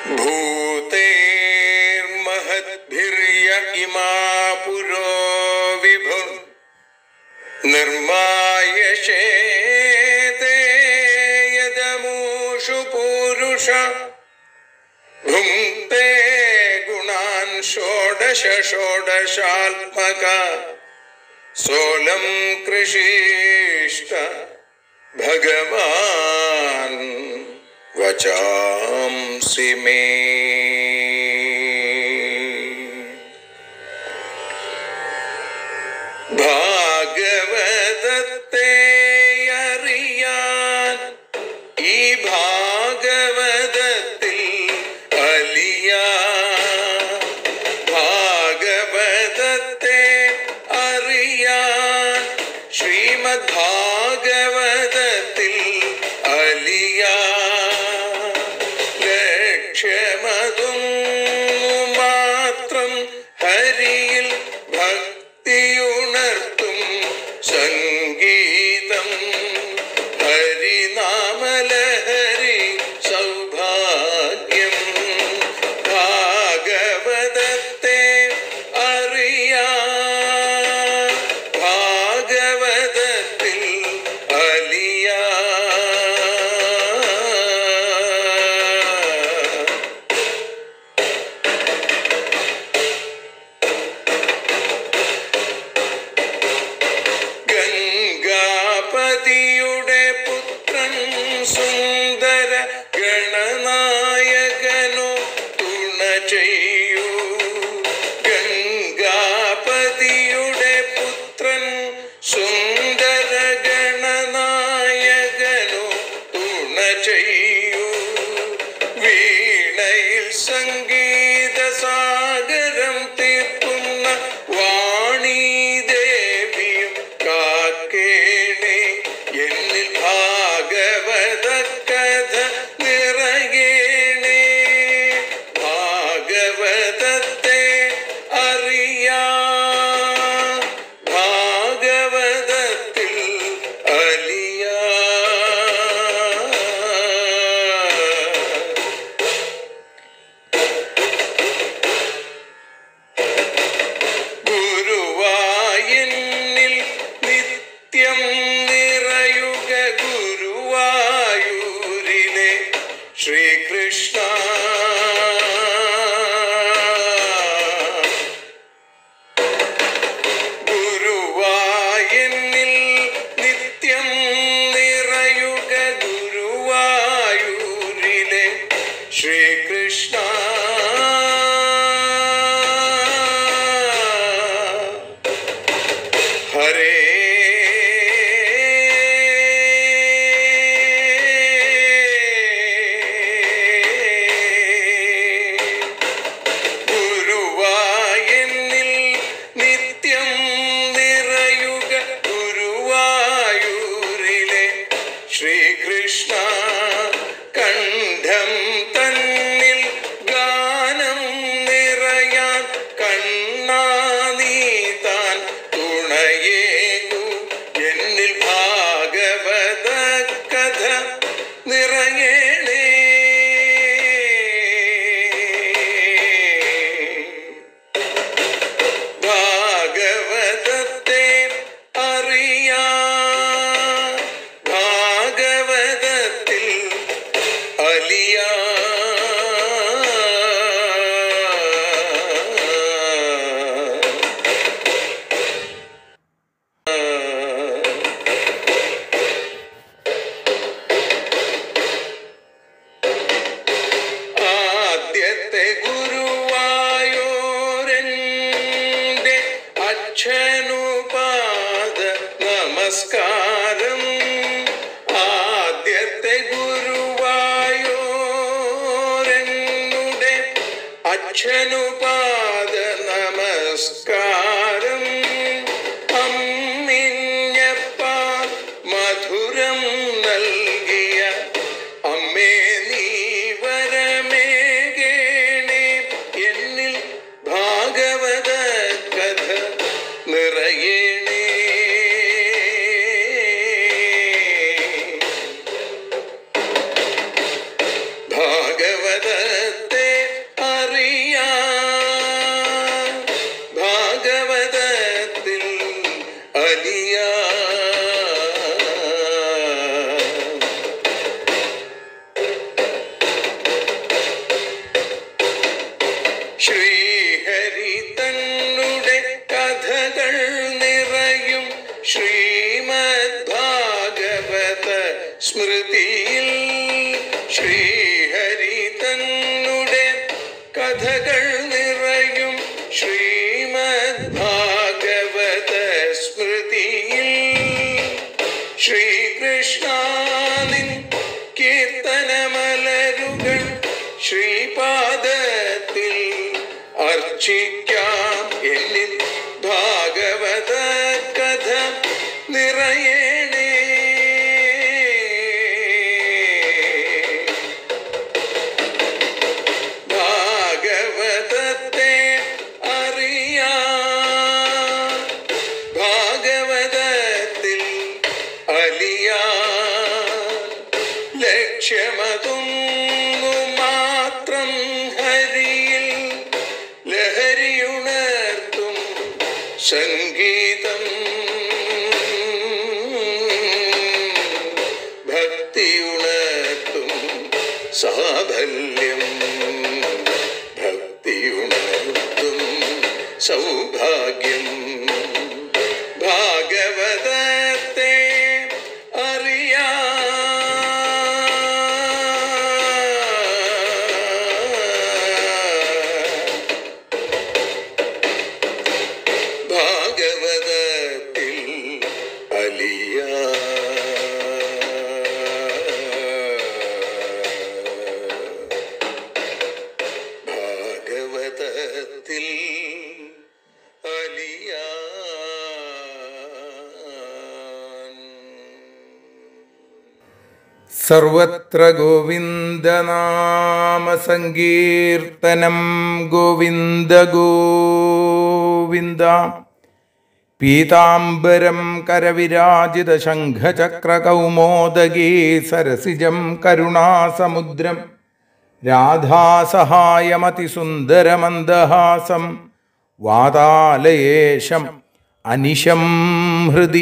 ഭൂതേർമഹദ്ഭിര്യ ഇമാ പുരോ വിഭു നിർമായശേതേ യദമൂഷു പൂരുഷ ഭുങ്ക്തേ ഗുണാൻ ഷോഡശ ഷോഡശാത്മക സോലം കൃഷിഷ്ട ഭഗവാൻ വചാംസി മേ ഭാഗവതത്തെ അറിയാൻ ഈ ഭാഗവതത്തിൽ അലിയാൻ ഭാഗവതത്തെ അറിയാൻ ശ്രീമദ് ഭാഗവതത്തിൽ അലിയാൻ ലക്ഷ്യമതും മാത്രം ഹരിയിൽ ഭക്തിയുണർത്തും സംഗീതം ഹരിനാമലഹരി സൗഭാഗ്യം ഭാഗവതത്തെ അറിയാ ഭാഗവതത്തിൽ അലിയാ ഗംഗാപതിയുടെ പുത്രൻ സുന്ദര ഗണനായകനോ തുണ ചെയ്യൂ ഗംഗാപതിയുടെ പുത്രൻ സുന്ദര ഗണനായകനോ തുണ ചെയ്യൂ വീണയിൽ സംഗീത സാഗരം തീർക്കുന്ന വാണി ദേവിയും കാക്കേണേ എന്നിൽ ഭാഗവത കഥ നിറയേണേ ഭാഗവതത്തെ അറിയാ ഭാഗവതത്തിൽ അലിയാ ഗുരുവായൂരിൽ നിത്യം നിറയുക ഗുരുവായൂരിലെ ശ്രീകൃഷ്ണ ഗുരുവായൂരിൽ നിത്യം നിറയുക ഗുരുവായൂരിലെ ശ്രീകൃഷ്ണ ഹരേ ഗുരുവായൂരിൽ നിത്യം നിറയുക ഗുരുവായൂരിലെ ശ്രീകൃഷ്ണ കണ്ഠം തന്നിൽ ഗാനം നിറയാൻ കണ്ണാ നീ താൻ തുണയേകു എന്നിൽ ഭാഗവത കഥ നിറയണേ ഭാഗവതത്തെ അറിയാ ഭാഗവതത്തിൽ അലിയാ ആദ്യത്തെ ഗുരുവായൂരൻ്റെ അച്ഛനുപാദ നമസ്കാരം ആദ്യത്തെ ഗുരുവായൂരനുടെ അച്ഛനുപാദ നമസ്കാരം അമ്മിഞ്ഞപ്പ മധുരം നൽകിയ അമ്മേ നീ വരമേകേണേ എന്നിൽ ഭാഗവത കഥ നിറയേണേ ഭാഗവതത്തെ ശ്രീമദ് ഭാഗവത സ്മൃതിയിൽ ശ്രീഹരി തന്നുടെ കഥകൾ നിറയും ശ്രീമദ് ഭാഗവത സ്മൃതിയിൽ ശ്രീകൃഷ്ണാനിൻ കീർത്തനമലരുകൾ ശ്രീപാദത്തിൽ അർച്ചിക്കാം എന്നിൽ ഭാഗവത കഥ നിറയണേ ഭാഗവതത്തെ അറിയാ ഭാഗവതത്തിൽ അലിയാ ലക്ഷ്യമതൊന്നു മാത്രം ഹരിയിൽ ലഹരിയുണർത്തും സംഗീതം ഭക്തിയുണർത്തും സാഫല്യം ഭക്തിയുണർത്തും സൗഭാഗ്യം ഭാഗവതത്തെ അറിയാ ഭാഗവതത്തിൽ അലിയ ഭാഗവതത്തിൽ അലിയാൻ സർവത്ര ഗോവിന്ദനാമസങ്കീർത്തനം ഗോവിന്ദ ഗോവിന്ദ പീതാംബരം കരവിരാജിത ശംഖചക്രകൗമോദഗീ സരസിജം കരുണാസമുദ്രം രാധാസഹായമതിസുന്ദരമന്ദഹാസം വാതാലയേശം അനിശം ഹൃദി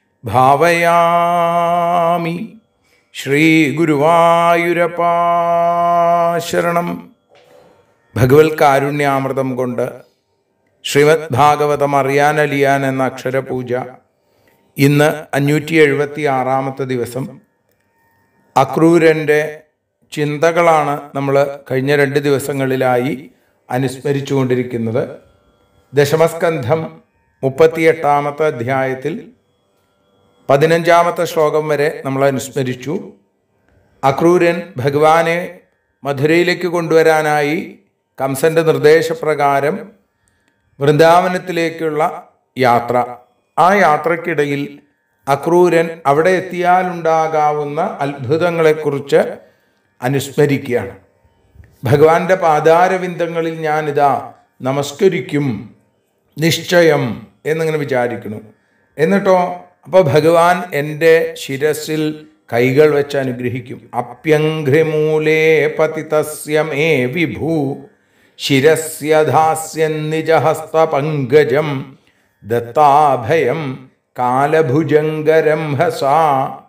ഭാവയാമി ശ്രീഗുരുവായൂരപ്പാ ശരണം ഭഗവത് കാരുണ്യാമൃതം കൊണ്ട് ശ്രീമദ് ഭാഗവതം അറിയാനലിയാൻ എന്ന അക്ഷരപൂജ ഇന്ന് അഞ്ഞൂറ്റി എഴുപത്തി ആറാമത്തെ ദിവസം അക്രൂരൻ്റെ ചിന്തകളാണ് നമ്മൾ കഴിഞ്ഞ രണ്ട് ദിവസങ്ങളിലായി അനുസ്മരിച്ചുകൊണ്ടിരിക്കുന്നത് ദശമസ്കന്ധം മുപ്പത്തിയെട്ടാമത്തെ അധ്യായത്തിൽ പതിനഞ്ചാമത്തെ ശ്ലോകം വരെ നമ്മൾ അനുസ്മരിച്ചു അക്രൂരൻ ഭഗവാനെ മധുരയിലേക്ക് കൊണ്ടുവരാനായി കംസന്റെ നിർദ്ദേശപ്രകാരം വൃന്ദാവനത്തിലേക്കുള്ള യാത്ര ആ യാത്രക്കിടയിൽ അക്രൂരൻ അവിടെ എത്തിയാലുണ്ടാകാവുന്ന അത്ഭുതങ്ങളെക്കുറിച്ച് അനുസ്മരിക്കുകയാണ് ഭഗവാന്റെ പാതാരവിന്ദങ്ങളിൽ ഞാനിതാ നമസ്കരിക്കും നിശ്ചയം എന്നിങ്ങനെ വിചാരിക്കുന്നു എന്നിട്ടോ അപ്പോൾ ഭഗവാൻ എൻ്റെ ശിരസിൽ കൈകൾ വെച്ച് അനുഗ്രഹിക്കും അപ്യഘ്രിമൂലേ പതിതസ്യ മേ വിഭൂ ശിരസ്യധാസ്യൻ നിജഹസ്തപങ്കജം ദത്താഭയം കാലഭുജംഗരം ഹസാ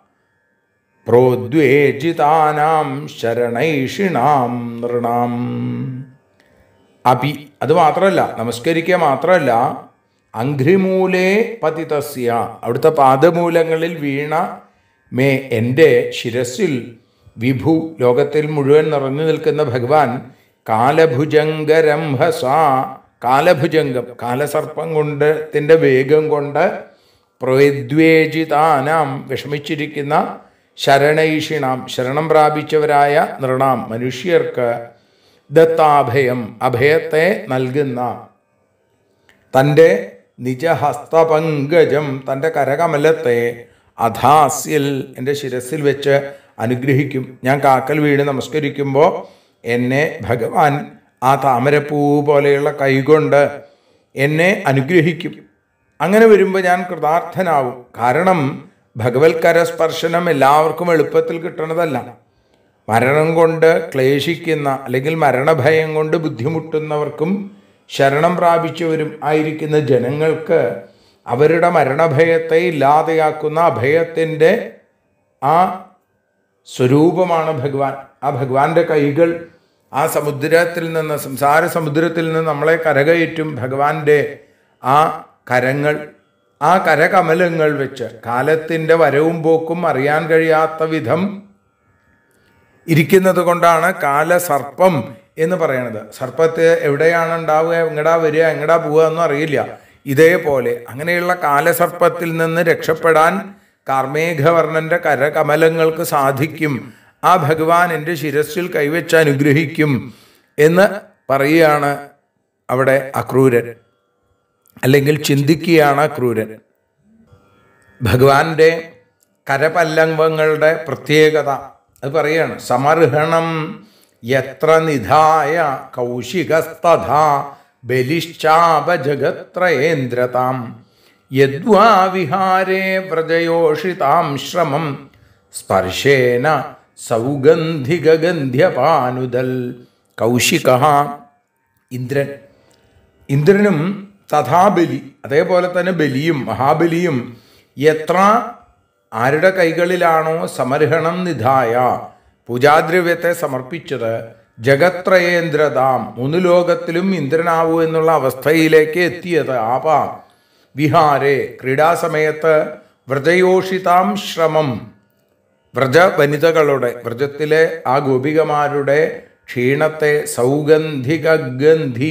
പ്രോദ്വേജിതാനാം ശരണൈഷിണാം നൃണാം അപി അത് മാത്രമല്ല നമസ്കരിക്കുക മാത്രമല്ല അഘ്രിമൂലേ പതിതസ്യ അവിടുത്തെ പാദമൂലങ്ങളിൽ വീണ മേ എൻ്റെ ശിരസിൽ വിഭു ലോകത്തിൽ മുഴുവൻ നിറഞ്ഞു നിൽക്കുന്ന ഭഗവാൻ കാലഭുജംഗരംഹസ കാലഭുജംഗം കാലസർപ്പം കൊണ്ട് ത്തിൻ്റെ വേഗം കൊണ്ട് പ്രദ്വേജിതാനാം വിഷമിച്ചിരിക്കുന്ന ശരണൈഷിണാം ശരണം പ്രാപിച്ചവരായ നൃണാം മനുഷ്യർക്ക് ദത്താഭയം അഭയത്തെ നൽകുന്ന തൻ്റെ നിജഹസ്തപങ്കജം തൻ്റെ കരകമലത്തെ അധാസ്യൽ എൻ്റെ ശിരസിൽ വെച്ച് അനുഗ്രഹിക്കും ഞാൻ കാക്കൽ വീട് നമസ്കരിക്കുമ്പോൾ എന്നെ ഭഗവാൻ ആ താമരപ്പൂ പോലെയുള്ള കൈകൊണ്ട് എന്നെ അനുഗ്രഹിക്കും അങ്ങനെ വരുമ്പോൾ ഞാൻ കൃതാർത്ഥനാവും കാരണം ഭഗവത്കര സ്പർശനം എല്ലാവർക്കും എളുപ്പത്തിൽ കിട്ടണതല്ല മരണം കൊണ്ട് ക്ലേശിക്കുന്ന അല്ലെങ്കിൽ മരണഭയം കൊണ്ട് ബുദ്ധിമുട്ടുന്നവർക്കും ശരണം പ്രാപിച്ചവരും ആയിരിക്കുന്ന ജനങ്ങൾക്ക് അവരുടെ മരണഭയത്തെ ഇല്ലാതെയാക്കുന്ന അഭയത്തിൻ്റെ ആ സ്വരൂപമാണ് ഭഗവാൻ ആ ഭഗവാന്റെ കൈകൾ ആ സമുദ്രത്തിൽ നിന്ന് സംസാര സമുദ്രത്തിൽ നിന്ന് നമ്മളെ കരകയറ്റും ഭഗവാന്റെ ആ കരങ്ങൾ ആ കരകമലങ്ങൾ വെച്ച് കാലത്തിൻ്റെ വരവും പോക്കും അറിയാൻ കഴിയാത്ത വിധം ഇരിക്കുന്നത് കൊണ്ടാണ് കാലസർപ്പം എന്ന് പറയുന്നത് സർപ്പത്തെ എവിടെയാണ് ഉണ്ടാവുക എങ്ങടാ വരിക എങ്ങടാ പോവുക എന്നും അറിയില്ല ഇതേപോലെ അങ്ങനെയുള്ള കാലസർപ്പത്തിൽ നിന്ന് രക്ഷപ്പെടാൻ കാർമേഘവർണ്ണന്റെ കരകമലങ്ങൾക്ക് സാധിക്കും ആ ഭഗവാൻ എൻ്റെ ശിരസിൽ കൈവച്ച് അനുഗ്രഹിക്കും എന്ന് പറയുകയാണ് അവിടെ അക്രൂരൻ അല്ലെങ്കിൽ ചിന്തിക്കുകയാണ് അക്രൂരൻ ഭഗവാന്റെ കരപല്ലംബങ്ങളുടെ പ്രത്യേകത അത് പറയാണ് സമർഹണം യത്ര നിധായ കൗശികസ്തഥാ ബലിശ്ചാപജഗത്രയേന്ദ്രതാം യദ്വാ വിഹാരേ വ്രജയോഷിതാം ശ്രമം സ്പർശേന സൗഗന്ധികഗന്ധ്യപാനുദൽ കൗശിക ഇന്ദ്രൻ ഇന്ദ്രനും തഥാ ബലി അതേപോലെ തന്നെ ബലിയും മഹാബലിയും എത്ര ആരുടെ കൈകളിലാണോ സമർഹണം നിധായ പൂജാദ്രവ്യത്തെ സമർപ്പിച്ചത് ജഗത്രയേന്ദ്രതാം മൂന്ന് ലോകത്തിലും ഇന്ദ്രനാവൂ എന്നുള്ള അവസ്ഥയിലേക്ക് എത്തിയത് ആപാ വിഹാരെ ക്രീഡാസമയത്ത് വ്രജയോഷിതാം ശ്രമം വ്രജ വനിതകളുടെ വ്രജത്തിലെ ആ ഗോപികമാരുടെ ക്ഷീണത്തെ സൗഗന്ധിക ഗന്ധി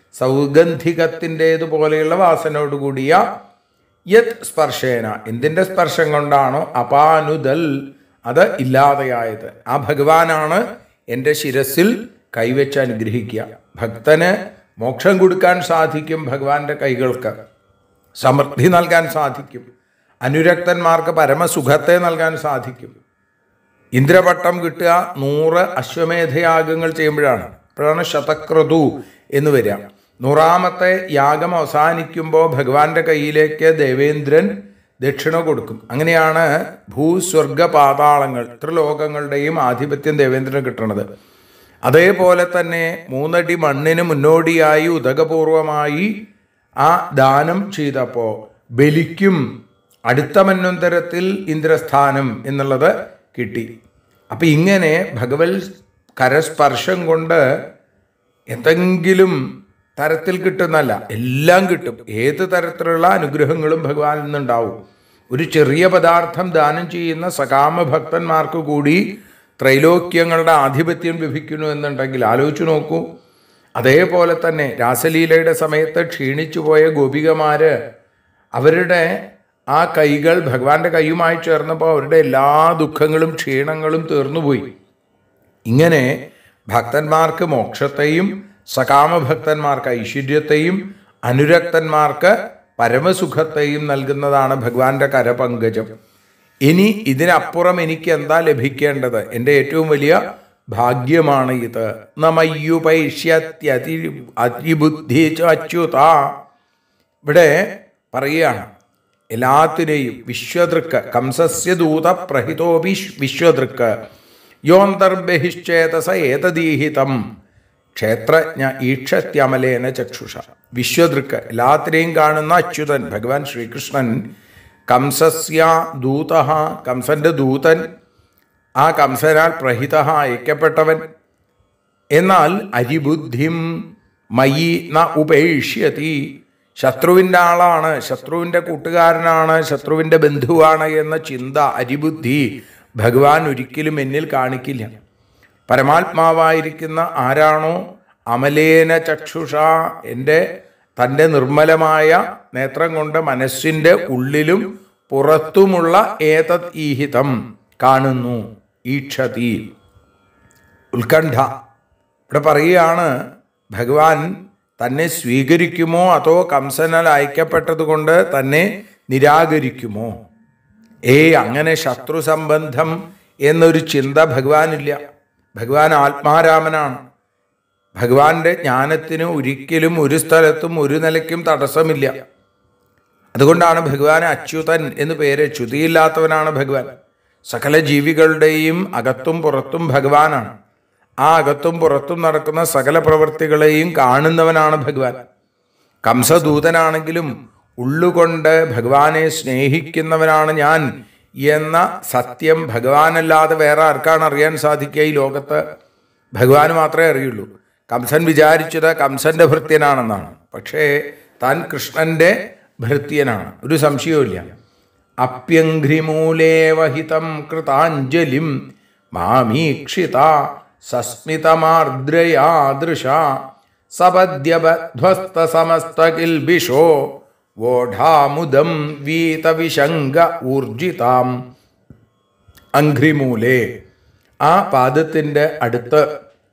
സൗഗന്ധികത്തിൻ്റേതുപോലെയുള്ള വാസനയോടുകൂടിയ യത് സ്പർശേന എന്തിൻ്റെ സ്പർശം കൊണ്ടാണോ അപാനുദൽ അത് ഇല്ലാതെയായത് ആ ഭഗവാനാണ് എൻ്റെ ശിരസിൽ കൈവച്ച് അനുഗ്രഹിക്കുക ഭക്തന് മോക്ഷം കൊടുക്കാൻ സാധിക്കും ഭഗവാന്റെ കൈകൾക്ക് സമൃദ്ധി നൽകാൻ സാധിക്കും അനുരക്തന്മാർക്ക് പരമസുഖത്തെ നൽകാൻ സാധിക്കും ഇന്ദ്രപട്ടം കിട്ടുക നൂറ് അശ്വമേധയാഗങ്ങൾ ചെയ്യുമ്പോഴാണ് അപ്പോഴാണ് ശതക്രതു എന്ന് വരിക നൂറാമത്തെ യാഗം അവസാനിക്കുമ്പോൾ ഭഗവാന്റെ കയ്യിലേക്ക് ദേവേന്ദ്രൻ ദക്ഷിണ കൊടുക്കും അങ്ങനെയാണ് ഭൂസ്വർഗ പാതാളങ്ങൾ ത്രിലോകങ്ങളുടെയും ആധിപത്യം ദേവേന്ദ്രന് കിട്ടുന്നത് അതേപോലെ തന്നെ മൂന്നടി മണ്ണിന് മുന്നോടിയായി ഉദകപൂർവമായി ആ ദാനം ചെയ്തപ്പോൾ ബലിക്കും അടുത്ത മന്വന്തരത്തിൽ ഇന്ദ്രസ്ഥാനം എന്നുള്ളത് കിട്ടി അപ്പം ഇങ്ങനെ ഭഗവത് കരസ്പർശം കൊണ്ട് എന്തെങ്കിലും തരത്തിൽ കിട്ടുന്നല്ല എല്ലാം കിട്ടും ഏത് തരത്തിലുള്ള അനുഗ്രഹങ്ങളും ഭഗവാനിൽ നിന്നുണ്ടാവും ഒരു ചെറിയ പദാർത്ഥം ദാനം ചെയ്യുന്ന സകാമ ഭക്തന്മാർക്ക് കൂടി ത്രൈലോക്യങ്ങളുടെ ആധിപത്യം ലഭിക്കുന്നു എന്നുണ്ടെങ്കിൽ ആലോചിച്ചു നോക്കൂ അതേപോലെ തന്നെ രാസലീലയുടെ സമയത്ത് ക്ഷീണിച്ചു പോയ ഗോപികമാര് അവരുടെ ആ കൈകൾ ഭഗവാന്റെ കൈയുമായി ചേർന്നപ്പോൾ അവരുടെ എല്ലാ ദുഃഖങ്ങളും ക്ഷീണങ്ങളും തീർന്നുപോയി ഇങ്ങനെ ഭക്തന്മാർക്ക് മോക്ഷത്തെയും സകാമഭക്തന്മാർക്ക് ഐശ്വര്യത്തെയും അനുരക്തന്മാർക്ക് പരമസുഖത്തെയും നൽകുന്നതാണ് ഭഗവാന്റെ കരപങ്കജം ഇനി ഇതിനപ്പുറം എനിക്ക് എന്താ ലഭിക്കേണ്ടത് എൻ്റെ ഏറ്റവും വലിയ ഭാഗ്യമാണ് ഇത് നമയ്യുപൈഷ്യത്യതി അതിബുദ്ധി അച്യുത ഇവിടെ പറയുകയാണ് എല്ലാത്തിനെയും വിശ്വദൃക്ക് കംസസ്യ ദൂത പ്രഹിതോപി വിശ്വദൃക്ക് യോന്തർബഹിശ്ചേതസ ഏതദീഹിതം ക്ഷേത്രജ്ഞ ഈക്ഷത്യമലേന ചക്ഷുഷ വിശ്വദൃക്ക് എല്ലാത്തിനെയും കാണുന്ന അച്യുതൻ ഭഗവാൻ ശ്രീകൃഷ്ണൻ കംസസ്യ ദൂത കംസന്റെ ദൂതൻ ആ കംസനാൽ പ്രഹിത അയക്കപ്പെട്ടവൻ എന്നാൽ അരിബുദ്ധിം മയി ന ഉപേക്ഷ്യതി ശത്രുവിൻ്റെ ആളാണ് ശത്രുവിൻ്റെ കൂട്ടുകാരനാണ് ശത്രുവിൻ്റെ ബന്ധുവാണ് എന്ന ചിന്ത അരിബുദ്ധി ഭഗവാൻ ഒരിക്കലും എന്നിൽ കാണിക്കില്ല പരമാത്മാവായിരിക്കുന്ന ആരാണോ അമലേന ചക്ഷുഷ എൻ്റെ തൻ്റെ നിർമ്മലമായ നേത്രം കൊണ്ട് മനസ്സിൻ്റെ ഉള്ളിലും പുറത്തുമുള്ള ഏതത് ഈഹിതം കാണുന്നു ഈക്ഷതി ഉത്കണ്ഠ ഇവിടെ പറയുകയാണ് ഭഗവാൻ തന്നെ സ്വീകരിക്കുമോ അതോ കംസനാൽ അയക്കപ്പെട്ടതുകൊണ്ട് തന്നെ നിരാകരിക്കുമോ ഏയ് അങ്ങനെ ശത്രു സംബന്ധം എന്നൊരു ചിന്ത ഭഗവാനില്ല ഭഗവാൻ ആത്മാരാമനാണ് ഭഗവാന്റെ ജ്ഞാനത്തിന് ഒരിക്കലും ഒരു സ്ഥലത്തും ഒരു നിലയ്ക്കും തടസ്സമില്ല അതുകൊണ്ടാണ് ഭഗവാൻ അച്യുതൻ എന്ന് പേര് ച്യുതിയില്ലാത്തവനാണ് ഭഗവാൻ സകല ജീവികളുടെയും അകത്തും പുറത്തും ഭഗവാനാണ് ആ അകത്തും പുറത്തും നടക്കുന്ന സകല പ്രവൃത്തികളെയും കാണുന്നവനാണ് ഭഗവാൻ കംസദൂതനാണെങ്കിലും ഉള്ളുകൊണ്ട് ഭഗവാനെ സ്നേഹിക്കുന്നവനാണ് ഞാൻ എന്ന സത്യം ഭഗവാനല്ലാതെ വേറെ ആർക്കാണ് അറിയാൻ സാധിക്കുക ഈ ലോകത്ത് ഭഗവാൻ മാത്രമേ അറിയുള്ളൂ കംസൻ വിചാരിച്ചത് കംസന്റെ ഭൃത്യനാണെന്നാണ് പക്ഷേ താൻ കൃഷ്ണന്റെ ഭൃത്യനാണ് ഒരു സംശയവുമില്ല അപ്യഘ്രിമൂലേ വഹിതം കൃതാഞ്ജലിം മാമീക്ഷിത സസ്മിതമാർദ്രയാ ദൃശ സപദ്യബധ്വസ്തസമസ്തകിൽബിഷോ വോഢാമുദം വീതവിശങ്ക ഊർജിതാം അഘ്രിമൂലേ ആ പാദത്തിൻ്റെ അടുത്ത്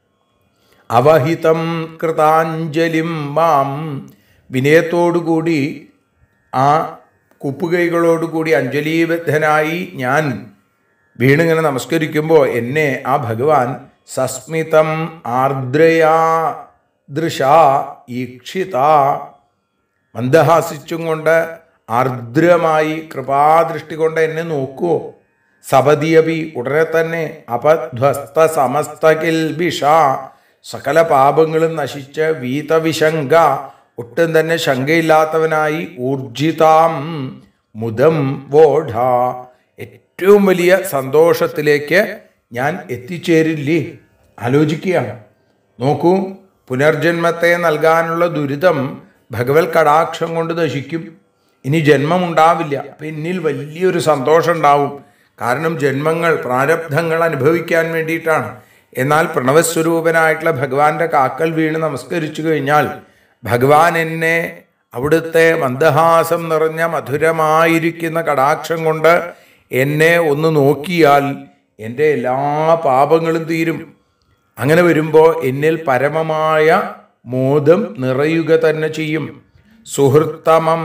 അവഹിതം കൃതാഞ്ജലിം മാം വിനയത്തോടുകൂടി ആ കുപ്പുകൈകളോടുകൂടി അഞ്ജലീബദ്ധനായി ഞാൻ വീണിങ്ങനെ നമസ്കരിക്കുമ്പോൾ എന്നെ ആ ഭഗവാൻ സസ്മിതം ആർദ്രയാ ദൃശ ഈക്ഷിത മന്ദഹാസിച്ചും കൊണ്ട് ആർദ്രമായി കൃപാദൃഷ്ടി കൊണ്ട് എന്നെ നോക്കുവോ സപതിയപി ഉടനെ തന്നെ അപധ്വസ്ത സമസ്തകിൽ ബിഷ സകല പാപങ്ങളും നശിച്ച് വീതവിശങ്ക ഒട്ടും തന്നെ ശങ്കയില്ലാത്തവനായി ഊർജിതാം മുദം വോഢ ഏറ്റവും വലിയ സന്തോഷത്തിലേക്ക് ഞാൻ എത്തിച്ചേരില്ലേ ആലോചിക്കുകയാണ് നോക്കൂ പുനർജന്മത്തെ നൽകാനുള്ള ദുരിതം ഭഗവത് കടാക്ഷം കൊണ്ട് നശിക്കും ഇനി ജന്മമുണ്ടാവില്ല അപ്പം എന്നിൽ വലിയൊരു സന്തോഷം ഉണ്ടാവും കാരണം ജന്മങ്ങൾ പ്രാരബ്ധങ്ങൾ അനുഭവിക്കാൻ വേണ്ടിയിട്ടാണ് എന്നാൽ പ്രണവസ്വരൂപനായിട്ടുള്ള ഭഗവാന്റെ കാക്കൽ വീണ് നമസ്കരിച്ചു കഴിഞ്ഞാൽ ഭഗവാൻ എന്നെ അവിടുത്തെ മന്ദഹാസം നിറഞ്ഞ മധുരമായിരിക്കുന്ന കടാക്ഷം കൊണ്ട് എന്നെ ഒന്ന് നോക്കിയാൽ എൻ്റെ എല്ലാ പാപങ്ങളും തീരും അങ്ങനെ വരുമ്പോൾ എന്നിൽ പരമമായ മോദം നിറയുക തന്നെ ചെയ്യും സുഹൃത്തമം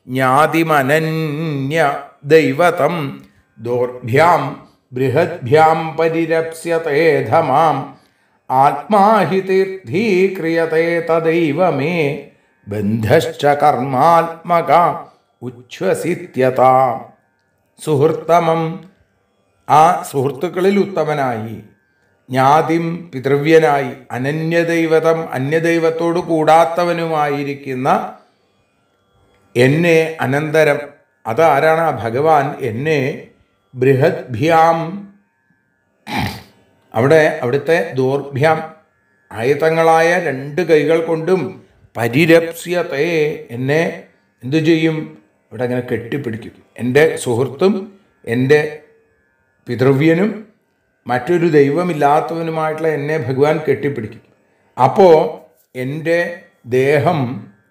ജ്ഞാതിമനന്യ ദൈവതം ദോർഭ്യാം ബൃഹദ്ഭ്യാം പരിരപ്സ്യതേധമാം ആത്മാഹി തീർത്ഥീക്രിയത്തെ തദൈവമേ ബന്ധശ്ച കർമാത്മക ഉച്ഛ്വസിത്യത സുഹൃത്തമം ആ സുഹൃത്തുക്കളിൽ ഉത്തമനായി ജ്ഞാതിം പിതൃവ്യനായി അനന്യദൈവതം അന്യദൈവത്തോട് കൂടാത്തവനുമായിരിക്കുന്ന എന്നെ അനന്തരം അതാരാണ് ആ ഭഗവാൻ എന്നെ ബൃഹദ്ഭ്യാം അവിടെ അവിടുത്തെ ദോർഭ്യാം ആയതങ്ങളായ രണ്ട് കൈകൾ കൊണ്ടും പരിരപ്സ്യത്തെ എന്നെ എന്തു ചെയ്യും ഇവിടെ അങ്ങനെ കെട്ടിപ്പിടിക്കും എൻ്റെ സുഹൃത്തും എൻ്റെ പിതൃവ്യനും മറ്റൊരു ദൈവമില്ലാത്തവനുമായിട്ടുള്ള എന്നെ ഭഗവാൻ കെട്ടിപ്പിടിക്കും അപ്പോൾ എൻ്റെ ദേഹം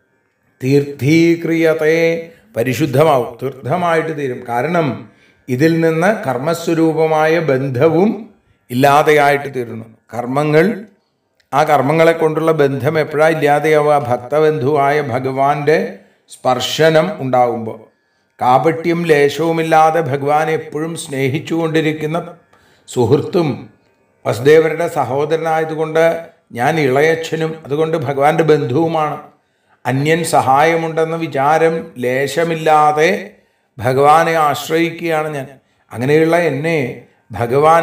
തീർത്ഥീക്രിയത്തെ പരിശുദ്ധമാവും തീർത്ഥമായിട്ട് തീരും കാരണം ഇതിൽ നിന്ന് കർമ്മസ്വരൂപമായ ബന്ധവും ഇല്ലാതെയായിട്ട് തീരുന്നു കർമ്മങ്ങൾ ആ കർമ്മങ്ങളെ കൊണ്ടുള്ള ബന്ധം എപ്പോഴാണ് ഇല്ലാതെയാവുക ഭക്തബന്ധുവായ ഭഗവാന്റെ സ്പർശനം ഉണ്ടാവുമ്പോൾ കാപട്യം ലേശവുമില്ലാതെ ഭഗവാനെ എപ്പോഴും സ്നേഹിച്ചുകൊണ്ടിരിക്കുന്ന സുഹൃത്തും വസുദേവരുടെ സഹോദരനായതുകൊണ്ട് ഞാൻ ഇളയച്ഛനും അതുകൊണ്ട് ഭഗവാന്റെ ബന്ധുവുമാണ് അന്യൻ സഹായമുണ്ടെന്ന വിചാരം ലേശമില്ലാതെ ഭഗവാനെ ആശ്രയിക്കുകയാണ് ഞാൻ അങ്ങനെയുള്ള എന്നെ ഭഗവാൻ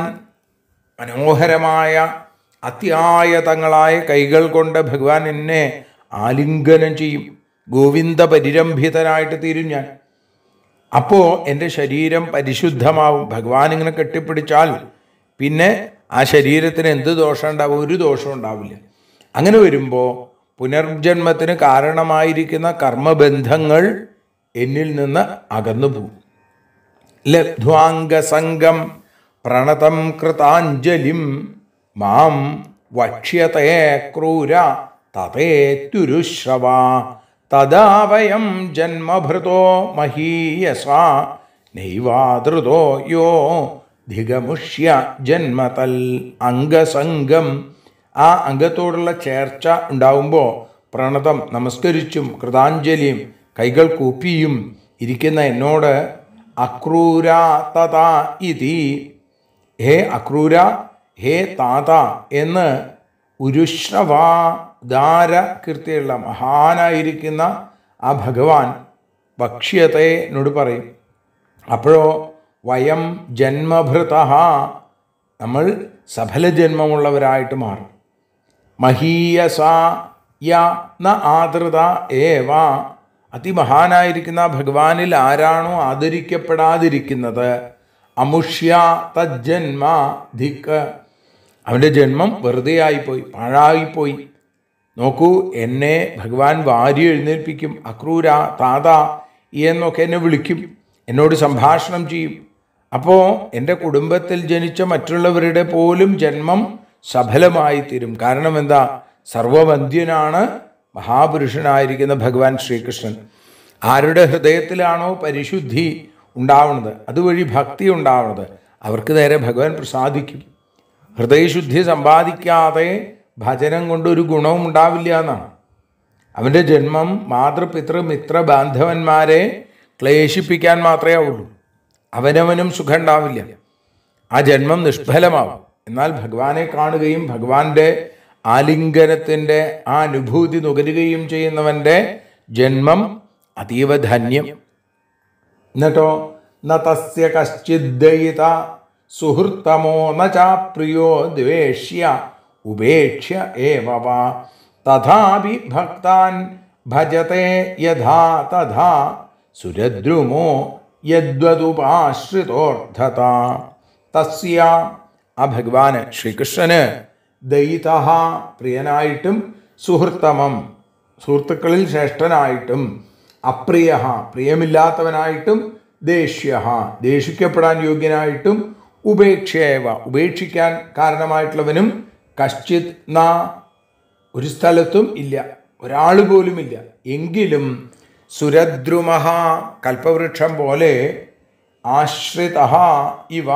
മനോഹരമായ അത്യായതങ്ങളായ കൈകൾ കൊണ്ട് ഭഗവാൻ എന്നെ ആലിംഗനം ചെയ്യും ഗോവിന്ദ പരിരംഭിതനായിട്ട് തീരും ഞാൻ അപ്പോൾ എൻ്റെ ശരീരം പരിശുദ്ധമാവും ഭഗവാൻ ഇങ്ങനെ കെട്ടിപ്പിടിച്ചാൽ പിന്നെ ആ ശരീരത്തിന് എന്ത് ദോഷം ഉണ്ടാവും ഒരു ദോഷം ഉണ്ടാവില്ല അങ്ങനെ വരുമ്പോൾ പുനർജന്മത്തിന് കാരണമായിരിക്കുന്ന കർമ്മബന്ധങ്ങൾ എന്നിൽ നിന്ന് അകന്നു പോകും ലബ്ധ്വാംഗസംഗം പ്രണതം കൃതാഞ്ജലിം മാം വക്ഷ്യത്തെ ക്രൂര തതേറ്റുരുശ്രവ തദാ വയം ജന്മഭൃതോ മഹീയസ നൈവാദൃതോ യോ ധിഗമുഷ്യ ജന്മതൽ അംഗസംഗം ആ അംഗത്തോടുള്ള ചേർച്ച ഉണ്ടാവുമ്പോൾ പ്രണതം നമസ്കരിച്ചും കൃതാഞ്ജലിയും കൈകൾ കൂപ്പിയും ഇരിക്കുന്ന എന്നോട് അക്രൂര തഥ ഇതി ഹേ അക്രൂര ഹേ താത എന്ന് ഉരുശ്രവ ദാര കീർത്തിയുള്ള മഹാനായിരിക്കുന്ന ആ ഭഗവാൻ ഭക്ഷ്യത്തെ എന്നോട് പറയും അപ്പോഴോ വയം ജന്മഭൃത നമ്മൾ സഫല ജന്മമുള്ളവരായിട്ട് മാറും മഹീയസ യ ന ആദൃത ഏവ അതിമഹാനായിരിക്കുന്ന ഭഗവാനിൽ ആരാണോ ആദരിക്കപ്പെടാതിരിക്കുന്നത് അമുഷ്യ തജ്ജന്മ ധിക്ക് അവൻ്റെ ജന്മം വെറുതെ ആയിപ്പോയി പാഴായിപ്പോയി നോക്കൂ എന്നെ ഭഗവാൻ വാരി എഴുന്നേൽപ്പിക്കും അക്രൂര താത എന്നൊക്കെ എന്നെ വിളിക്കും എന്നോട് സംഭാഷണം ചെയ്യും അപ്പോൾ എൻ്റെ കുടുംബത്തിൽ ജനിച്ച മറ്റുള്ളവരുടെ പോലും ജന്മം സഫലമായി തീരും കാരണം എന്താ സർവവന്ധ്യനാണ് മഹാപുരുഷനായിരിക്കുന്ന ഭഗവാൻ ശ്രീകൃഷ്ണൻ ആരുടെ ഹൃദയത്തിലാണോ പരിശുദ്ധി ഉണ്ടാവുന്നത് അതുവഴി ഭക്തി ഉണ്ടാവുന്നത് അവർക്ക് നേരെ ഭഗവാൻ പ്രസാദിക്കും ഹൃദയശുദ്ധി സമ്പാദിക്കാതെ ഭജനം കൊണ്ട് ഒരു ഗുണവും ഉണ്ടാവില്ല എന്നാണ് അവൻ്റെ ജന്മം മാതൃപിതൃ മിത്ര ബാന്ധവന്മാരെ ക്ലേശിപ്പിക്കാൻ മാത്രമേ ആവുള്ളൂ അവനവനും സുഖം ഉണ്ടാവില്ല ആ ജന്മം നിഷ്ഫലമാവും എന്നാൽ ഭഗവാനെ കാണുകയും ഭഗവാന്റെ ആലിംഗനത്തിൻ്റെ ആ അനുഭൂതി നുകരുകയും ചെയ്യുന്നവൻ്റെ ജന്മം അതീവ ധന്യം എന്നിട്ടോ ന തസ്യ കശ്ചിദ്ദയിത സുഹൃത്തമോ ന ചാപ്രിയോ ദ്വേഷ്യ ഉപേക്ഷ്യ ഏവ വാ തഥാപി ഭക്താൻ ഭജത്തെ യഥാ തഥാ സുരദ്രുമോ യദ്വതുപാശ്രിതോർത്ഥത തസ്യ ആ ഭഗവാന് ശ്രീകൃഷ്ണന് ദയിത പ്രിയനായിട്ടും സുഹൃത്തമം സുഹൃത്തുക്കളിൽ ശ്രേഷ്ഠനായിട്ടും അപ്രിയ പ്രിയമില്ലാത്തവനായിട്ടും ദേഷ്യ ദേഷിക്കപ്പെടാൻ യോഗ്യനായിട്ടും ഉപേക്ഷയവ ഉപേക്ഷിക്കാൻ കാരണമായിട്ടുള്ളവനും കശ്ചിത് ന ഒരു സ്ഥലത്തും ഇല്ല ഒരാൾ പോലുമില്ല എങ്കിലും സുരദ്രുമഹ കൽപ്പവൃക്ഷം പോലെ ആശ്രിത ഇവ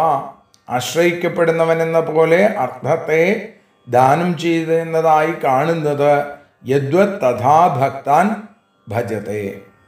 ആശ്രയിക്കപ്പെടുന്നവനെന്ന പോലെ അർത്ഥത്തെ ദാനം ചെയ്യുന്നതായി കാണുന്നത് യദ്വത് തഥാ ഭക്താൻ ഭജത്തെ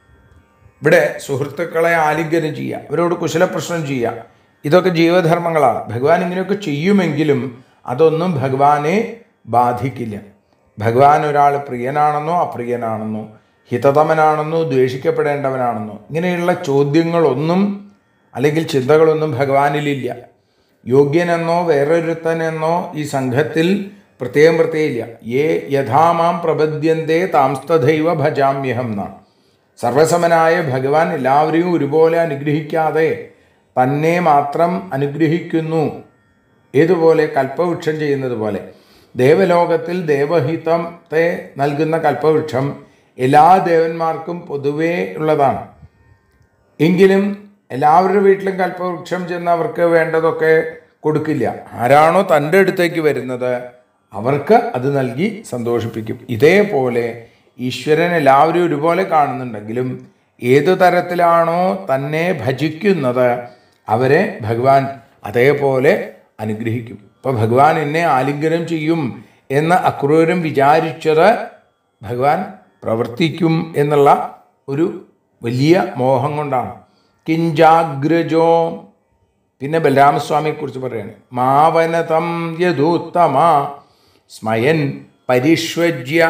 ഇവിടെ സുഹൃത്തുക്കളെ ആലിംഗനം ചെയ്യുക അവരോട് കുശലപ്രശ്നം ചെയ്യുക ഇതൊക്കെ ജീവധർമ്മങ്ങളാണ് ഭഗവാൻ ഇങ്ങനെയൊക്കെ ചെയ്യുമെങ്കിലും അതൊന്നും ഭഗവാനെ ബാധിക്കില്ല ഭഗവാൻ ഒരാൾ പ്രിയനാണെന്നോ അപ്രിയനാണെന്നോ ഹിതതമനാണെന്നോ ദ്വേഷിക്കപ്പെടേണ്ടവനാണെന്നോ ഇങ്ങനെയുള്ള ചോദ്യങ്ങളൊന്നും അല്ലെങ്കിൽ ചിന്തകളൊന്നും ഭഗവാനിലില്ല യോഗ്യനെന്നോ വേറൊരുത്തനെന്നോ ഈ സംഘത്തിൽ പ്രത്യേകം പ്രത്യേകില്ല ഏ യഥാമാം പ്രപദ്യന്തേ താംസ്തദൈവ ഭജാമ്യഹം എന്നാണ് സർവസമനായ ഭഗവാൻ എല്ലാവരെയും ഒരുപോലെ അനുഗ്രഹിക്കാതെ തന്നെ മാത്രം അനുഗ്രഹിക്കുന്നു ഏതുപോലെ കൽപ്പവൃക്ഷം ചെയ്യുന്നത് പോലെ ദേവലോകത്തിൽ ദേവഹിതത്തെ നൽകുന്ന കൽപ്പവൃക്ഷം എല്ലാ ദേവന്മാർക്കും പൊതുവേ ഉള്ളതാണ് എങ്കിലും എല്ലാവരുടെ വീട്ടിലും കൽപ്പവൃക്ഷം ചെന്ന് അവർക്ക് വേണ്ടതൊക്കെ കൊടുക്കില്ല ആരാണോ തൻ്റെ അടുത്തേക്ക് വരുന്നത് അവർക്ക് അത് നൽകി സന്തോഷിപ്പിക്കും ഇതേപോലെ ഈശ്വരൻ എല്ലാവരും ഒരുപോലെ കാണുന്നുണ്ടെങ്കിലും ഏതു തരത്തിലാണോ തന്നെ ഭജിക്കുന്നത് അവരെ ഭഗവാൻ അതേപോലെ അനുഗ്രഹിക്കും ഇപ്പം ഭഗവാൻ എന്നെ ആലിംഗനം ചെയ്യും എന്ന് അക്രൂരം വിചാരിച്ചത് ഭഗവാൻ പ്രവർത്തിക്കും എന്നുള്ള ഒരു വലിയ മോഹം കൊണ്ടാണ് കിഞ്ചാഗ്രജോ പിന്നെ ബലരാമസ്വാമിയെക്കുറിച്ച് പറയാണ് മാവനതം യദൂത്തമ സ്മയൻ പരിഷ്വജ്യ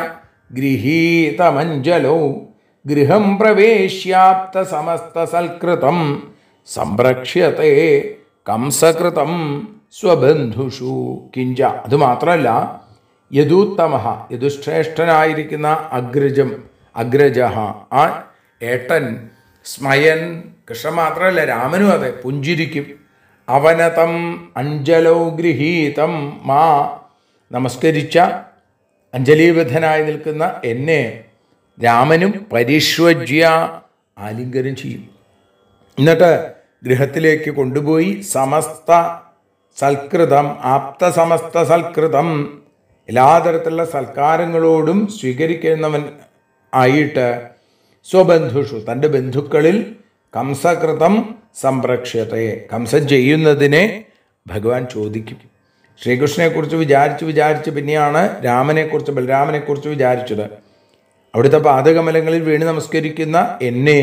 ഗൃഹീതമഞ്ജലോ ഗൃഹം പ്രവേശ്യാപ്ത സമസ്ത സൽകൃതം സംരക്ഷ്യത്തെ കംസകൃതം സ്വബന്ധുഷു കിഞ്ച അത് മാത്രമല്ല യദൂത്തമ യദുശ്രേഷ്ഠനായിരിക്കുന്ന അഗ്രജം അഗ്രജ ആ ഏട്ടൻ സ്മയൻ കൃഷ്ണൻ മാത്രമല്ല രാമനും അതെ പുഞ്ചിരിക്കും അവനതം അഞ്ജലോ ഗൃഹീതം മാ നമസ്കരിച്ച അഞ്ജലീബദ്ധനായി നിൽക്കുന്ന എന്നെ രാമനും പരിഷ്വജ്യ ആലിംഗനം ചെയ്യും എന്നിട്ട് ഗൃഹത്തിലേക്ക് കൊണ്ടുപോയി സമസ്ത സൽകൃതം ആപ്ത സമസ്ത സൽകൃതം എല്ലാ തരത്തിലുള്ള സൽക്കാരങ്ങളോടും സ്വീകരിക്കുന്നവൻ ആയിട്ട് സ്വബന്ധുഷു തൻ്റെ ബന്ധുക്കളിൽ കംസകൃതം സംരക്ഷ്യത്തെ കംസൻ ചെയ്യുന്നതിനെ ഭഗവാൻ ചോദിക്കും ശ്രീകൃഷ്ണനെക്കുറിച്ച് വിചാരിച്ച് വിചാരിച്ച് പിന്നെയാണ് രാമനെക്കുറിച്ച് ബലരാമനെക്കുറിച്ച് വിചാരിച്ചത് അവിടുത്തെ പാദകമലങ്ങളിൽ വീണ് നമസ്കരിക്കുന്ന എന്നെ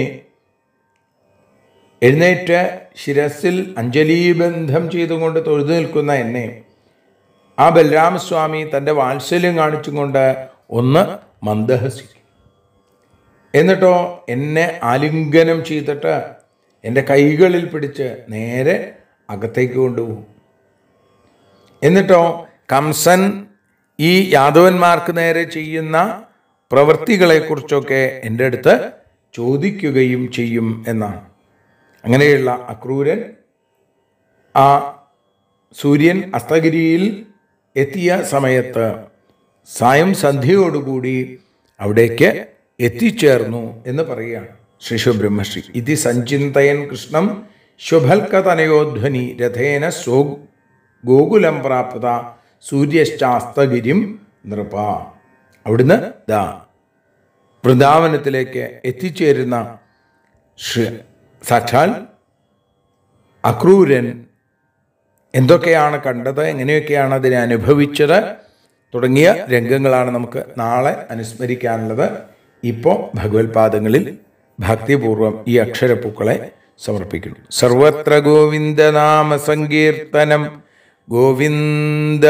എഴുന്നേറ്റ് ശിരസിൽ അഞ്ജലീബന്ധം ചെയ്തുകൊണ്ട് തൊഴുതു നിൽക്കുന്ന എന്നെ ആ ബലരാമസ്വാമി തൻ്റെ വാത്സല്യം കാണിച്ചുകൊണ്ട് ഒന്ന് മന്ദഹസിക്കും എന്നിട്ടോ എന്നെ ആലിംഗനം ചെയ്തിട്ട് എൻ്റെ കൈകളിൽ പിടിച്ച് നേരെ അകത്തേക്ക് കൊണ്ടുപോകും എന്നിട്ടോ കംസൻ ഈ യാദവന്മാർക്ക് നേരെ ചെയ്യുന്ന പ്രവൃത്തികളെക്കുറിച്ചൊക്കെ എൻ്റെ അടുത്ത് ചോദിക്കുകയും ചെയ്യും എന്നാണ് അങ്ങനെയുള്ള അക്രൂരൻ ആ സൂര്യൻ അസ്തഗിരിയിൽ എത്തിയ സമയത്ത് സായം സന്ധ്യയോടുകൂടി അവിടേക്ക് എത്തിച്ചേർന്നു എന്ന് പറയുകയാണ് ശ്രീശുബ്രഹ്മശ്രീ ഇതി സഞ്ചിന്തയൻ കൃഷ്ണം ശുഭൽക്കതനയോധ്വനി രഥേന സോ ഗോകുലം പ്രാപ്ത സൂര്യശ്ചാസ്തഗിരിം നൃപ അവിടുന്ന് ദാ വൃന്ദാവനത്തിലേക്ക് എത്തിച്ചേരുന്ന ശ്രീ സാക്ഷാൽ അക്രൂരൻ എന്തൊക്കെയാണ് കണ്ടത് എങ്ങനെയൊക്കെയാണ് അതിനെ അനുഭവിച്ചത് തുടങ്ങിയ രംഗങ്ങളാണ് നമുക്ക് നാളെ അനുസ്മരിക്കാനുള്ളത് ഇപ്പോൾ ഭഗവത്പാദങ്ങളിൽ ഭക്തിപൂർവം ഈ അക്ഷരപ്പൂക്കളെ സമർപ്പിക്കുന്നു സർവത്ര ഗോവിന്ദനാമ സങ്കീർത്തനം ഗോവിന്ദ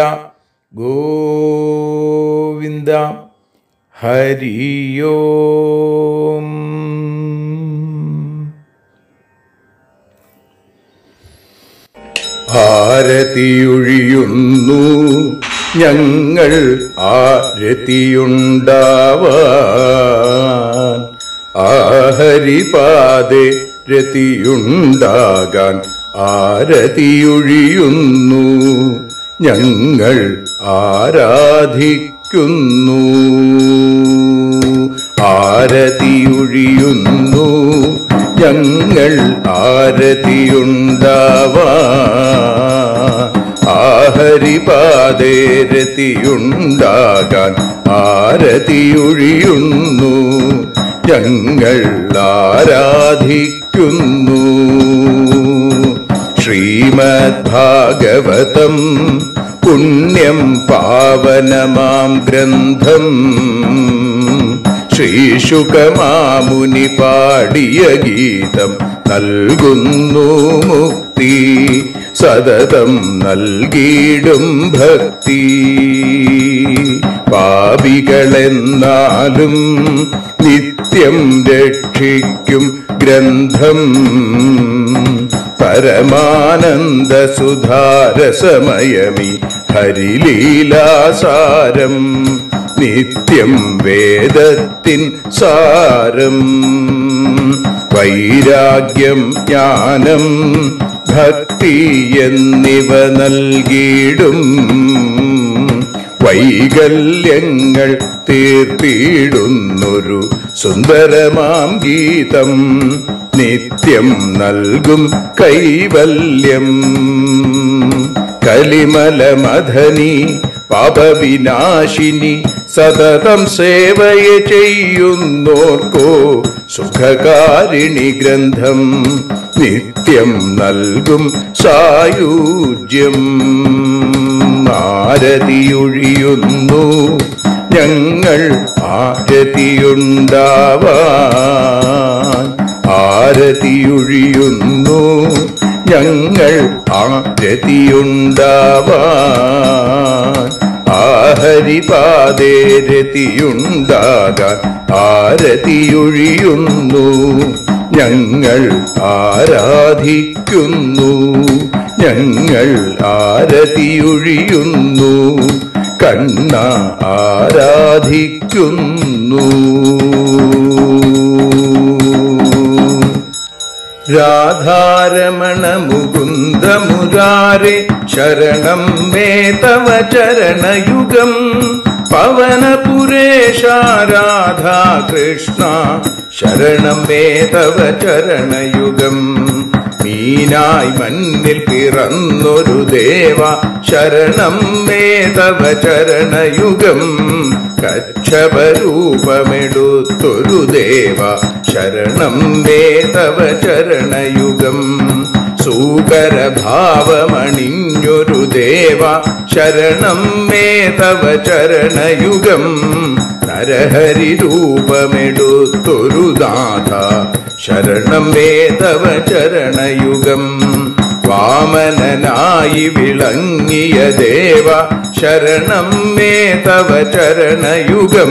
ഗോവിന്ദ ഹരിയോം ആരതിയൊഴിയുന്നു ഞങ്ങൾ ആരതിയുണ്ടാവാൻ ആഹരിപാതെ രതിയുണ്ടാകാൻ ആരതിയൊഴിയുന്നു ഞങ്ങൾ ആരാധിക്കുന്നു ആരതിയൊഴിയുന്നു ഞങ്ങൾ ആരതിയുണ്ടാവാൻ ആഹരിപാതേരതിയുണ്ടാകാൻ ആരതിയൊഴിയുന്നു ഞങ്ങൾ ആരാധിക്കുന്നു ശ്രീമദ്ഭാഗവതം പുണ്യം പാവനമാം ഗ്രന്ഥം ശ്രീശുകമാമുനി പാടിയ ഗീതം നൽകുന്നു മുക്തി സതതം നൽകിയിടും ഭക്തി പാപികളെന്നാലും നിത്യം രക്ഷിക്കും ഗ്രന്ഥം പരമാനന്ദ സുധാരസമയമി ഹരിലീലാസാരം നിത്യം വേദത്തിൻ സാരം വൈരാഗ്യം ജ്ഞാനം ഭക്തി എന്നിവ നൽകിയിടും വൈകല്യങ്ങൾ തീർത്തിയിടുന്നൊരു സുന്ദരമാം ഗീതം നിത്യം നൽകും കൈവല്യം കലിമല മഥനി പാപവിനാശിനി സതതം സേവയ ചെയ്യുന്നോർക്കോ സുഖകാരിണി ഗ്രന്ഥം നിത്യം നൽകും സായുജ്യം ആരതിയൊഴിയുന്നു ഞങ്ങൾ ആരതിയുണ്ടാവാൻ ആരതിയൊഴിയുന്നു ഞങ്ങൾ ആരതിയുണ്ടാവാൻ ആഹരിപാതേ രതിയുണ്ടാകാൻ ആരതിയൊഴിയുന്നു ഞങ്ങൾ ആരാധിക്കുന്നു ഞങ്ങൾ ആരതിയൊഴിയുന്നു കണ്ണ ആരാധിക്കുന്നു രാധാരമണ മുകുന്ദ മുരാരെ ശരണം മേ തവ ചരണയുഗം പവനപുരേശ രാധാ കൃഷ്ണ ശരണം മേ തവ ചരണയുഗം മീനായി മണ്ണിൽ പിറന്നൊരു ദേവ ശരണം മേ തവ ചരണയുഗം കക്ഷപരൂപമെടുത്തൊരു ദേവ ശരണം മേ തവ ചരണയുഗം സൂകരഭാവമണിഞ്ഞൊരു ദേവ ശരണം മേ തവ ചരണയുഗം നരഹരി രൂപമെടുത്തൊരു നാഥ ശരണം മേ തവ ചരണയുഗം വാമനനായി വിളങ്ങിയ ദേവ ശരണം മേ തവ ചരണയുഗം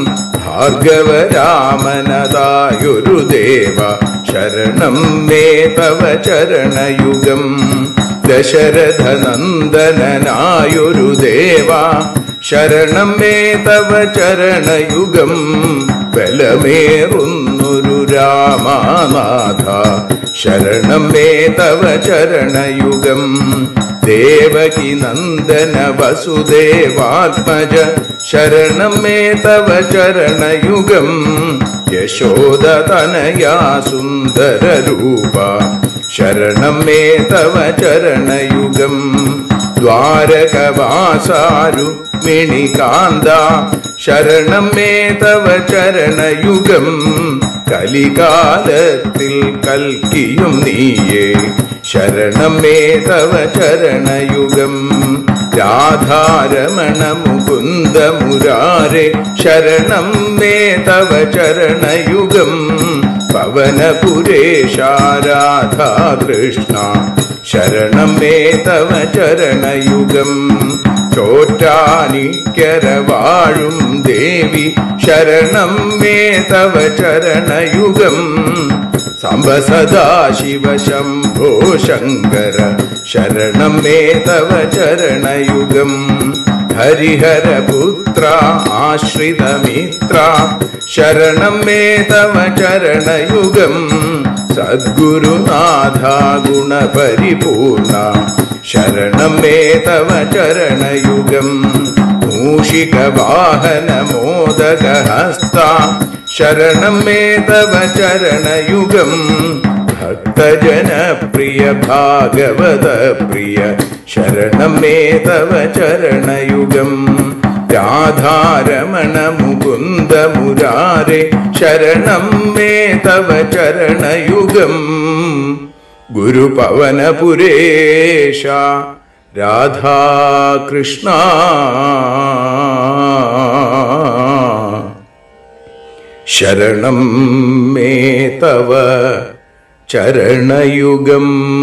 ഭാർഗവരാമനതായൊരു ദേവ ശരണം മേ തവ ചരണയുഗം ദശരഥ നന്ദനായൊരു ദേവ ശരണം മേ തവ ചരണയുഗം ബലമേറുന്നൊരു രാമനാഥ ശരണം മേ തവ ചരണയുഗം ദേവകി നന്ദന വസുദേവാത്മജ ശരണം മേ തവ ചരണയുഗം യശോദതനയാ സുന്ദരരൂപ ശരണം മേ തവ ചരണയുഗം ദ്വാരകവാസാരു മിണികാന്ത ശരണം മേ തവ ചരണയുഗം കലികാലത്തിൽ കൽക്കിയും നീയേ ശരണം മേ തവ ചരണയുഗം രാധാരമണ മുകുന്ദ മുരാരെ ശരണം മേ തവ ചരണയുഗം പവനപുരേശ രാധാകൃഷ്ണ ശരണം മേ തവ ചരണയുഗം ചോറ്റാനിക്കര വാഴും ദേവി ശരണം മേ തവ ചരണയുഗം സാംബ സദാശിവ ശംഭോ ശങ്കര ശരണം മേ തവ ചരണയുഗം ഹരിഹരപുത്ര ആശ്രിതമിത്ര ശരണം മേ തവ ചരണയുഗം സദ്ഗുരുനാഥ ഗുണപരിപൂർണ ശരണം മേ തവ ചരണയുഗം മൂഷിക വാഹന മോദകഹസ്ത ശരണം മേ തവ ചരണയുഗം ഭക്തജനപ്രിയ ഭാഗവത പ്രിയ ശരണം മേ തവ ചരണയുഗം രാധാരമണ മുകുന്ദ മുരാരെ ശരണം മേ തവ ചരണയുഗം ഗുരുപവനപുരേശ രാധാകൃഷ്ണ ശരണം മേ തവ ചരണയുഗം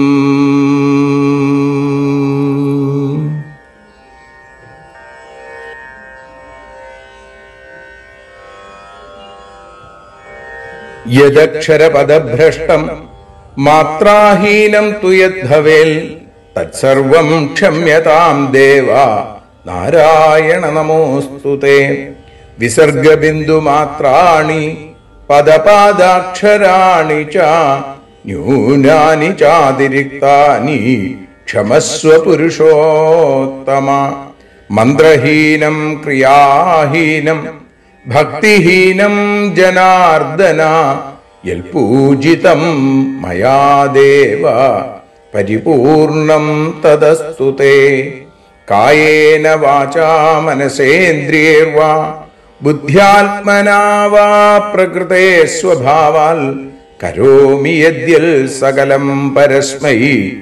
യദക്ഷരപദഭ്രഷ്ടം മാത്രാഹീനം തു യദ്ഭവേൽ തത്സർവം ക്ഷമ്യതാം ദേവ നാരായണ നമോസ്തുതേ വിസർഗബിന്ദുമാത്രാണി പദപാദാക്ഷരാണി ച ന്യൂനാനി ചാതിരിക്താനി ക്ഷമസ്വ പുരുഷോത്തമ മന്ത്രഹീനം ക്രിയാഹീനം ഭക്തിഹീനം ജനാർദ്ദന യൽപൂജിതം മയാ ദേവ പരിപൂർണം തദസ്തു തേ കായേന വാചാ മനസേന്ദ്രിയേർവാ ബുദ്ധ്യാത്മനാ വാ പ്രകൃതേ സ്വഭാവാൽ കരോമി യദ്യൽ സകലം പരസ്മൈ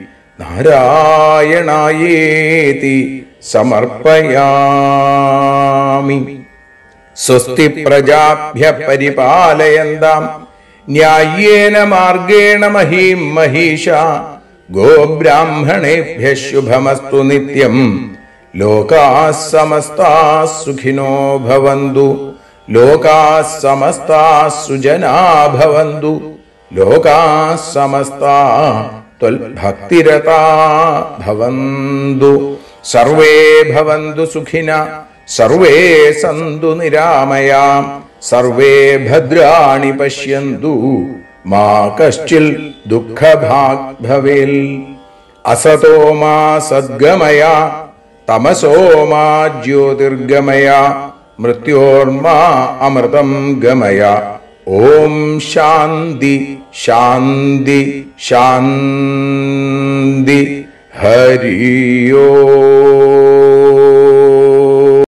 നാരായണായേതി സമർപ്പയാമി സ്വസ്തി പ്രജാഭ്യ പരിപാലയന്താം ന്യായേന മാർഗേണ മഹീം മഹീഷ ഗോബ്രാഹ്മണേഭ്യ ശുഭമസ്തു നിത്യം ലോകാ സമസ്താ സുഖിനോ ഭവന്തു ലോകാ സമസ്താ സുജനാ ഭവന്തു ലോകാ സമസ്താ ത്വൽഭക്തിരതാ ഭവന്തു സർവേ ഭവന്തു സുഖിന സർവേ സന്തു നിരാമയാ സർവേ ഭദ്രാണി പശ്യന്തു മാ കശ്ചിൽ ദുഃഖഭാഗ് ഭവേൽ അസതോ മാ സദ്ഗമയ തമസോ മാ ജ്യോതിർഗമയ മൃത്യോർമാ അമൃതം ഗമയ ഓം ശാന്തി ശാന്തി ശാന്തി ഹരിയോ